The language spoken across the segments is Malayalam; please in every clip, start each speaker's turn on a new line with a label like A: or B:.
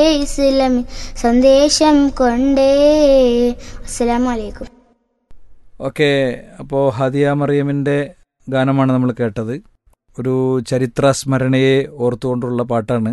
A: ഇസ്ലാമി സന്ദേശം കൊണ്ടേ അസ്സലാമു അലൈക്കും
B: ഓക്കെ അപ്പോൾ ഹദിയ മറിയമിൻ്റെ ഗാനമാണ് നമ്മൾ കേട്ടത് ഒരു ചരിത്ര സ്മരണയെ ഓർത്തുകൊണ്ടുള്ള പാട്ടാണ്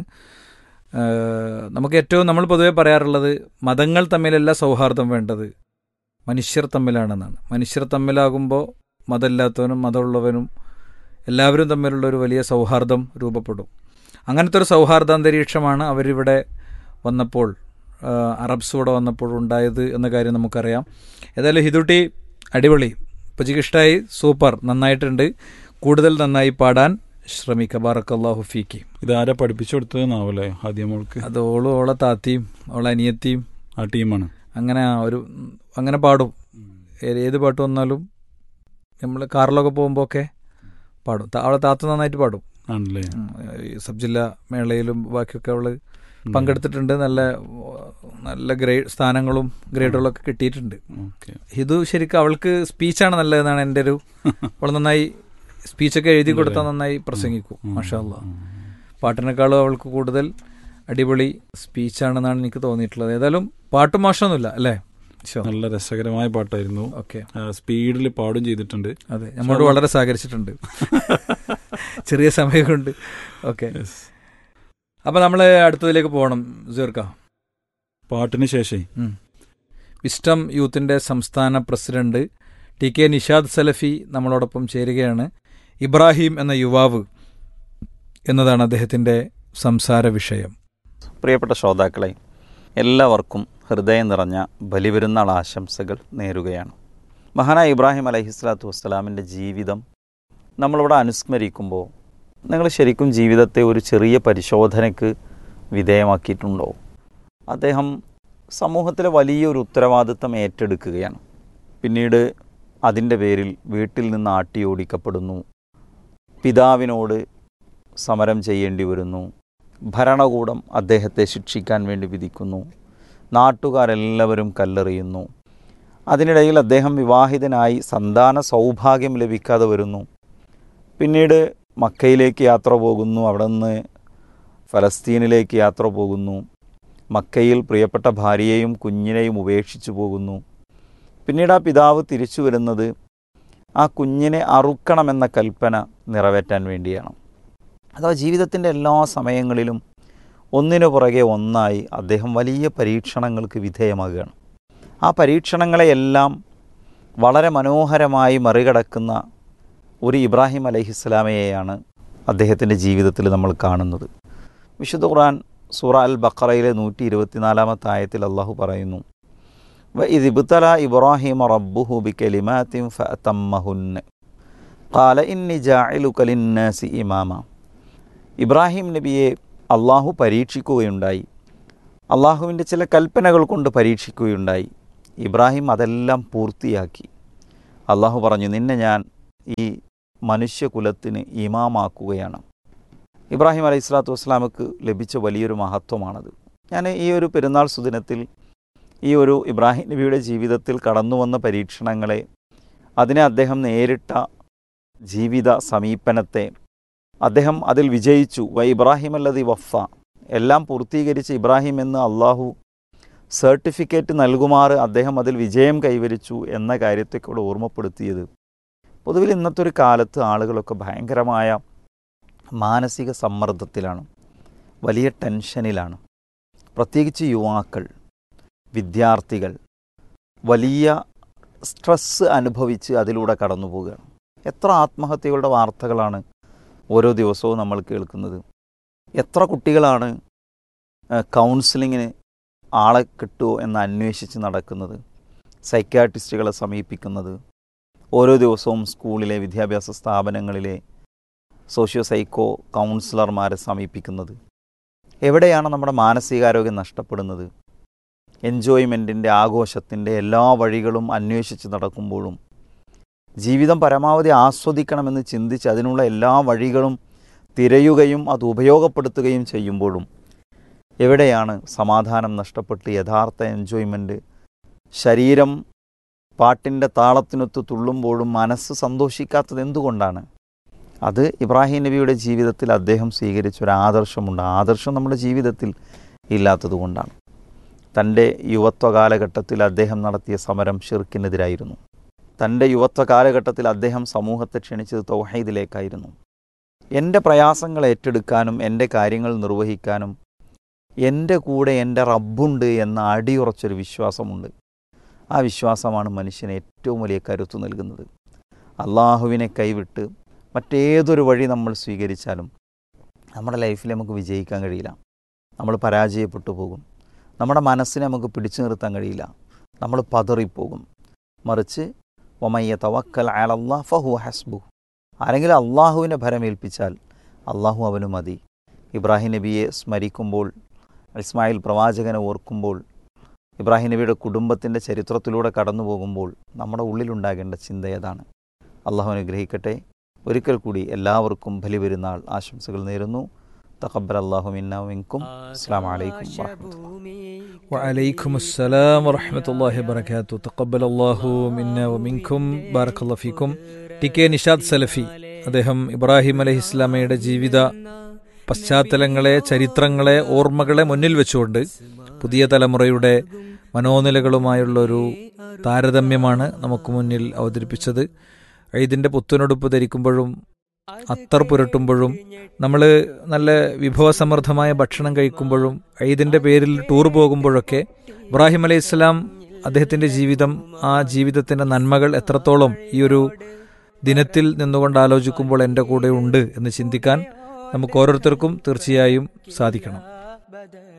B: ഏഹ് നമുക്ക് ഏറ്റവും നമ്മൾ പൊതുവെ പറയാറുള്ളത് മതങ്ങൾ തമ്മിലല്ല സൗഹാർദ്ദം വേണ്ടത് മനുഷ്യർ തമ്മിലാണെന്നാണ് മനുഷ്യർ തമ്മിലാകുമ്പോൾ മതമില്ലാത്തവനും മതമുള്ളവനും എല്ലാവരും തമ്മിലുള്ള ഒരു വലിയ സൗഹാർദ്ദം രൂപപ്പെടും അങ്ങനത്തെ ഒരു സൗഹാർദ്ദാന്തരീക്ഷമാണ് അവരിവിടെ വന്നപ്പോൾ ഏഹ് അറബ്സ് ഇവിടെ വന്നപ്പോൾ ഉണ്ടായത് എന്ന കാര്യം നമുക്കറിയാം ഏതായാലും ഹിദുട്ടി അടിപൊളി ഉപ്പച്ചിക്ക് ഇഷ്ടമായി സൂപ്പർ നന്നായിട്ടുണ്ട് കൂടുതൽ നന്നായി പാടാൻ ശ്രമിക്കുക ബാറക്കല്ലാഹു ഫീക്ക്
C: ഇതാരാ പഠിപ്പിച്ചു കൊടുത്തതെന്നാവല്ലേ ആദ്യം മോൾക്ക്
B: അത് ഓളും ഓളെ താത്തിയും ഓളെ അനിയത്തിയും
C: ആ ടീമാണ്
B: അങ്ങനെ ആ ഒരു അങ്ങനെ പാടും ഏ- ഏത് പാട്ട് വന്നാലും നമ്മൾ കാറിലൊക്കെ പോകുമ്പോൾ ഒക്കെ പാടും ത- അവളെ താത്ത നന്നായിട്ട് പാടും
C: ആണല്ലേ
B: ഉം, ഈ സബ് ജില്ലാ മേളയിലും ബാക്കിയൊക്കെ അവള് പങ്കെടുത്തിട്ടുണ്ട് നല്ല നല്ല ഗ്രേഡ് സ്ഥാനങ്ങളും ഗ്രേഡുകളൊക്കെ കിട്ടിയിട്ടുണ്ട്
C: ഓക്കെ
B: ഇത് ശരിക്കും അവൾക്ക് സ്പീച്ചാണ് നല്ലതെന്നാണ് എൻ്റെ ഒരു അവൾ നന്നായി സ്പീച്ചൊക്കെ എഴുതി കൊടുത്താൽ നന്നായി പ്രസംഗിക്കും മാഷാ അല്ലാ പാട്ടിനേക്കാളും അവൾക്ക് കൂടുതൽ അടിപൊളി സ്പീച്ചാണെന്നാണ് എനിക്ക് തോന്നിയിട്ടുള്ളത് ഏതായാലും പാട്ടും മോശമൊന്നുമില്ല അല്ലേ
C: നല്ല രസകരമായ പാട്ടായിരുന്നു
B: ഓക്കെ
C: സ്പീഡിൽ പാടും ചെയ്തിട്ടുണ്ട്
B: അതെ നമ്മോട് വളരെ സഹകരിച്ചിട്ടുണ്ട് ചെറിയ സമയം കൊണ്ട് ഓക്കെ അപ്പൊ നമ്മൾ അടുത്തതിലേക്ക് പോകണം സീർക്ക
C: പാട്ടിന് ശേഷം
B: വിസ്റ്റം യൂത്തിന്റെ സംസ്ഥാന president T K Nishad Salafi നമ്മളോടൊപ്പം ചേരുകയാണ് ഇബ്രാഹിം എന്ന യുവാവ് എന്നതാണ് അദ്ദേഹത്തിന്റെ സംസാര വിഷയം
D: പ്രിയപ്പെട്ട ശ്രോതാക്കളെ എല്ലാവർക്കും ഹൃദയം നിറഞ്ഞ ബലിപെരുന്നാൾ ആശംസകൾ നേരുകയാണ് മഹാനായ ഇബ്രാഹിം അലഹിസ്ലാത്തു വസ്സലാമിൻ്റെ ജീവിതം നമ്മളിവിടെ അനുസ്മരിക്കുമ്പോൾ നിങ്ങൾ ശരിക്കും ജീവിതത്തെ ഒരു ചെറിയ പരിശോധനയ്ക്ക് വിധേയമാക്കിയിട്ടുണ്ടോ അദ്ദേഹം സമൂഹത്തിലെ വലിയൊരു ഉത്തരവാദിത്തം ഏറ്റെടുക്കുകയാണ് പിന്നീട് അതിൻ്റെ പേരിൽ വീട്ടിൽ നിന്ന് ആട്ടി ഓടിക്കപ്പെടുന്നു പിതാവിനോട് സമരം ചെയ്യേണ്ടി വരുന്നു ഭരണകൂടം അദ്ദേഹത്തെ ശിക്ഷിക്കാൻ വേണ്ടി വിധിക്കുന്നു നാട്ടുകാരെല്ലാവരും കല്ലെറിയുന്നു അതിനിടയിൽ അദ്ദേഹം വിവാഹിതനായി സന്താന സൗഭാഗ്യം ലഭിക്കാതെ വരുന്നു പിന്നീട് മക്കയിലേക്ക് യാത്ര പോകുന്നു അവിടെ നിന്ന് ഫലസ്തീനിലേക്ക് യാത്ര പോകുന്നു മക്കയിൽ പ്രിയപ്പെട്ട ഭാര്യയെയും കുഞ്ഞിനെയും ഉപേക്ഷിച്ചു പോകുന്നു പിന്നീട് ആ പിതാവ് തിരിച്ചു വരുന്നത് ആ കുഞ്ഞിനെ അറുക്കണമെന്ന കൽപ്പന നിറവേറ്റാൻ വേണ്ടിയാണ് അഥവാ ജീവിതത്തിൻ്റെ എല്ലാ സമയങ്ങളിലും ഒന്നിനു പുറകെ ഒന്നായി അദ്ദേഹം വലിയ പരീക്ഷണങ്ങൾക്ക് വിധേയമാകുകയാണ് ആ പരീക്ഷണങ്ങളെയെല്ലാം വളരെ മനോഹരമായി മറികടക്കുന്ന ഒരു ഇബ്രാഹിം അലഹിസ്ലാമയെയാണ് അദ്ദേഹത്തിൻ്റെ ജീവിതത്തിൽ നമ്മൾ കാണുന്നത് വിശുദ്ധ ഖുർആൻ സൂറ അൽ ബക്കറയിലെ നൂറ്റി ഇരുപത്തിനാലാമത്തെ ആയത്തിൽ അള്ളാഹു പറയുന്നു വ ഇതിബ്തല ഇബ്രാഹിം റബ്ബുഹു ബി കലിമാത്തിൻ ഫഅതമ്മഹുന്ന ഖാല ഇന്നി ജാഇലുക ലിന്നാസി ഇമാമ ഇബ്രാഹിം നബിയെ അള്ളാഹു പരീക്ഷിക്കുകയുണ്ടായി അള്ളാഹുവിൻ്റെ ചില കൽപ്പനകൾ കൊണ്ട് പരീക്ഷിക്കുകയുണ്ടായി ഇബ്രാഹിം അതെല്ലാം പൂർത്തിയാക്കി അള്ളാഹു പറഞ്ഞു നിന്നെ ഞാൻ ഈ മനുഷ്യകുലത്തിന് ഇമാമാക്കുകയാണ് ഇബ്രാഹിം അലൈഹി സ്വലാത്തു വസ്സലാമക്ക് ലഭിച്ച വലിയൊരു മഹത്വമാണത് ഞാൻ ഈ ഒരു പെരുന്നാൾ സുദിനത്തിൽ ഈ ഒരു ഇബ്രാഹിം നബിയുടെ ജീവിതത്തിൽ കടന്നു വന്ന പരീക്ഷണങ്ങളെ അതിനെ അദ്ദേഹം നേരിട്ട ജീവിത സമീപനത്തെ അദ്ദേഹം അതിൽ വിജയിച്ചു വ ഇബ്രാഹിം അല്ലതി വഫ എല്ലാം പൂർത്തീകരിച്ച ഇബ്രാഹിം എന്ന് അള്ളാഹു സർട്ടിഫിക്കറ്റ് നൽകുമാറ് അദ്ദേഹം അതിൽ വിജയം കൈവരിച്ചു എന്ന കാര്യത്തെ കൂടെ ഓർമ്മപ്പെടുത്തിയത് പൊതുവിൽ ഇന്നത്തെ ഒരു കാലത്ത് ആളുകളൊക്കെ ഭയങ്കരമായ മാനസിക സമ്മർദ്ദത്തിലാണ് വലിയ ടെൻഷനിലാണ് പ്രത്യേകിച്ച് യുവാക്കൾ വിദ്യാർത്ഥികൾ വലിയ സ്ട്രെസ്സ് അനുഭവിച്ച് അതിലൂടെ കടന്നു പോവുകയാണ് എത്ര ആത്മഹത്യകളുടെ വാർത്തകളാണ് ഓരോ ദിവസവും നമ്മൾ കേൾക്കുന്നത് എത്ര കുട്ടികളാണ് കൗൺസിലിങ്ങിന് ആളെ കിട്ടുമോ എന്ന് അന്വേഷിച്ച് നടക്കുന്നത് സൈക്യാട്രിസ്റ്റുകളെ സമീപിക്കുന്നത് ഓരോ ദിവസവും സ്കൂളിലെ വിദ്യാഭ്യാസ സ്ഥാപനങ്ങളിലെ സോഷ്യോ സൈക്കോ കൗൺസിലർമാരെ സമീപിക്കുന്നത് എവിടെയാണ് നമ്മുടെ മാനസികാരോഗ്യം നഷ്ടപ്പെടുന്നത് എൻജോയ്മെൻറ്റിൻ്റെ ആഘോഷത്തിൻ്റെ എല്ലാ വഴികളും അന്വേഷിച്ച് നടക്കുമ്പോഴും ജീവിതം പരമാവധി ആസ്വദിക്കണമെന്ന് ചിന്തിച്ച് അതിനുള്ള എല്ലാ വഴികളും തിരയുകയും അത് ഉപയോഗപ്പെടുത്തുകയും ചെയ്യുമ്പോഴും എവിടെയാണ് സമാധാനം നഷ്ടപ്പെട്ട് യഥാർത്ഥ എൻജോയ്മെൻറ്റ് ശരീരം പാട്ടിൻ്റെ താളത്തിനൊത്ത് തുള്ളുമ്പോഴും മനസ്സ് സന്തോഷിക്കാത്തത് എന്തുകൊണ്ടാണ് അത് ഇബ്രാഹിം നബിയുടെ ജീവിതത്തിൽ അദ്ദേഹം സ്വീകരിച്ച ഒരു ആദർശമുണ്ട് ആദർശം നമ്മുടെ ജീവിതത്തിൽ ഇല്ലാത്തതുകൊണ്ടാണ് തൻ്റെ യുവത്വ കാലഘട്ടത്തിൽ അദ്ദേഹം നടത്തിയ സമരം ഷിർക്കിനെതിരായിരുന്നു തൻ്റെ യുവത്വ കാലഘട്ടത്തിൽ അദ്ദേഹം സമൂഹത്തെ ക്ഷണിച്ചത് തൗഹീദിലേക്കായിരുന്നു എൻ്റെ പ്രയാസങ്ങൾ ഏറ്റെടുക്കാനും എൻ്റെ കാര്യങ്ങൾ നിർവഹിക്കാനും എൻ്റെ കൂടെ എൻ്റെ റബ്ബുണ്ട് എന്ന അടിയുറച്ചൊരു വിശ്വാസമുണ്ട് ആ വിശ്വാസമാണ് മനുഷ്യന് ഏറ്റവും വലിയ കരുത്തു നൽകുന്നത് അള്ളാഹുവിനെ കൈവിട്ട് മറ്റേതൊരു വഴി നമ്മൾ സ്വീകരിച്ചാലും നമ്മുടെ ലൈഫിൽ നമുക്ക് വിജയിക്കാൻ കഴിയില്ല നമ്മൾ പരാജയപ്പെട്ടു പോകും നമ്മുടെ മനസ്സിനെ നമുക്ക് പിടിച്ചു നിർത്താൻ കഴിയില്ല നമ്മൾ പതറിപ്പോകും മറിച്ച് ഒമയ്യ തവക്കൽ അലല്ലാ ഫഹു ഹസ്ബു ആരെങ്കിലും അള്ളാഹുവിനെ ഭരമേൽപ്പിച്ചാൽ അള്ളാഹു അവന് മതി ഇബ്രാഹിം നബിയെ സ്മരിക്കുമ്പോൾ ഇസ്മായിൽ പ്രവാചകനെ ഓർക്കുമ്പോൾ ഇബ്രാഹിം നബിയുടെ കുടുംബത്തിൻ്റെ ചരിത്രത്തിലൂടെ കടന്നു പോകുമ്പോൾ നമ്മുടെ ഉള്ളിലുണ്ടാകേണ്ട ചിന്ത ഏതാണ് അള്ളാഹു അനുഗ്രഹിക്കട്ടെ ഒരിക്കൽ കൂടി എല്ലാവർക്കും ബലിപെരുന്നാൾ ആശംസകൾ നേരുന്നു തഖബ്ബൽ അള്ളാഹു മിന്നാവിൻകും അസ്സാം വലൈക്കും വാഹമത്തുള്ള
B: وعليكم السلام ورحمة الله وبركاته تقبل الله منا ومنكم بارك الله فيكم ടി കെ നിഷാദ് സലഫി അദ്ദേഹം ഇബ്രാഹിം അലഹി ഇസ്ലാമയുടെ ജീവിത പശ്ചാത്തലങ്ങളെ ചരിത്രങ്ങളെ ഓർമ്മകളെ മുന്നിൽ വെച്ചുകൊണ്ട് പുതിയ തലമുറയുടെ മനോനിലകളുമായുള്ള ഒരു താരതമ്യമാണ് നമുക്ക് മുന്നിൽ അവതരിപ്പിച്ചത് ഈദിന്റെ പുത്തനുടുപ്പ് ധരിക്കുമ്പോഴും അത്തർ പുരട്ടുമ്പോഴും നമ്മൾ നല്ല വിഭവസമൃദ്ധമായ ഭക്ഷണം കഴിക്കുമ്പോഴും ഈദിന്റെ പേരിൽ ടൂർ പോകുമ്പോഴൊക്കെ ഇബ്രാഹിം അലൈഹി ഇസ്ലാം അദ്ദേഹത്തിന്റെ ജീവിതം ആ ജീവിതത്തിന്റെ നന്മകൾ എത്രത്തോളം ഈ ഒരു ദിനത്തിൽ നിന്നുകൊണ്ട് ആലോചിക്കുമ്പോൾ എൻ്റെ കൂടെ ഉണ്ട് എന്ന് ചിന്തിക്കാൻ നമുക്ക് ഓരോരുത്തർക്കും തീർച്ചയായും സാധിക്കണം